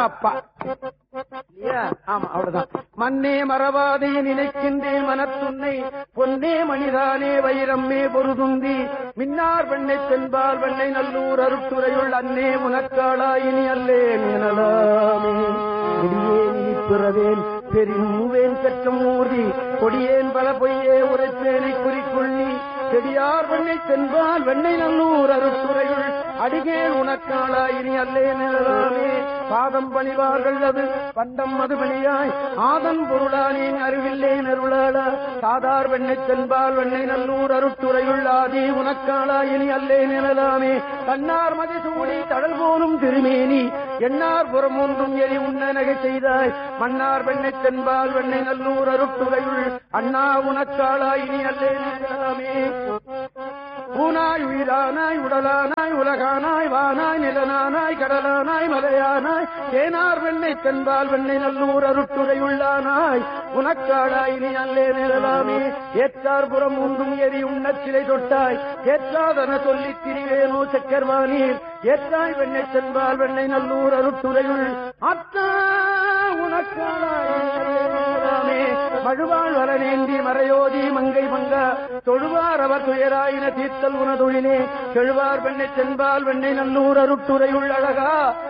அப்பா இல்லையா? ஆமா அவ்வளவுதான் மண்ணே மறவாதே நினைக்கின்றேன் மனத்துன்னை பொன்னே மணிதானே வைரம்மே பொருதுந்தி மின்னார் வெண்ணை தென்பால் வெண்ணை நல்லூர் அருட்டுரையுள் அன்னே முனக்காளாயினி அல்லேன் எனலாமே கொடியேன் இனி பிறவேன் பெருவேன் பெற்றம் ஊர்தி கொடியேன் பல பொய்யே உரைப்பேனை குறிக்கொள்ளி செடியார் வெண்ணை தென்பால் வெண்ணை நல்லூர் அருட்டுரையுள் அடிகேன் உனக்காளா இனி அல்லேன் எனலாமே பாதம் பணிவார்கள் அது பண்டம் மதுபலியாய் ஆதன் பொருளானேன் அறிவில்லேன் அருளாளா சாதார் வெண்ணை தென்பால் வெண்ணை நல்லூர் அருட்டுரையுள் ஆதி உனக்காளா இனி அல்லேன் எனலாமே கண்ணார் மதி சூடி தடல் போலும் திருமேனி எண்ணார் புறம் ஒன்றும் எரி உண்ண நகை செய்தாய் மன்னார் வெண்ணை தென்பால் வெண்ணை நல்லூர் அருட்டுரையுள் அண்ணா உனக்காளா இனி அல்லேன் எனலாமே ஊனாய் உயிரானாய் உடலானாய் உலகானாய் வானாய் நிலனானாய் கடலானாய் மலையானாய் தேனார் வெண்ணை தென்பால் வெண்ணை நல்லூர் அருட்டுரை உள்ளானாய் உனக்காடாய் நீ அல்லே நிழலாமே ஏற்றார் புறம் ஒன்றும் எரி உண்ணச் சிலை தொட்டாய் ஏற்றாதன சொல்லித் திரிவேனோ சக்கர்வானீர் ஏற்றாய் வெண்ணை தென்பால் வெண்ணை நல்லூர் அருட்டுரையுள் அத்தா உனக்காடாய் நிழலாமே மழுவாள் வரநேந்தி மறையோதி மங்கை மங்கா தொழுவார் அவர் துயராயின தீர்த்தல் உனதொழிலே செழுவார் வெண்ணை சென்பால் வெண்ணை நல்லூர் அருட்டுரையுள் அழகா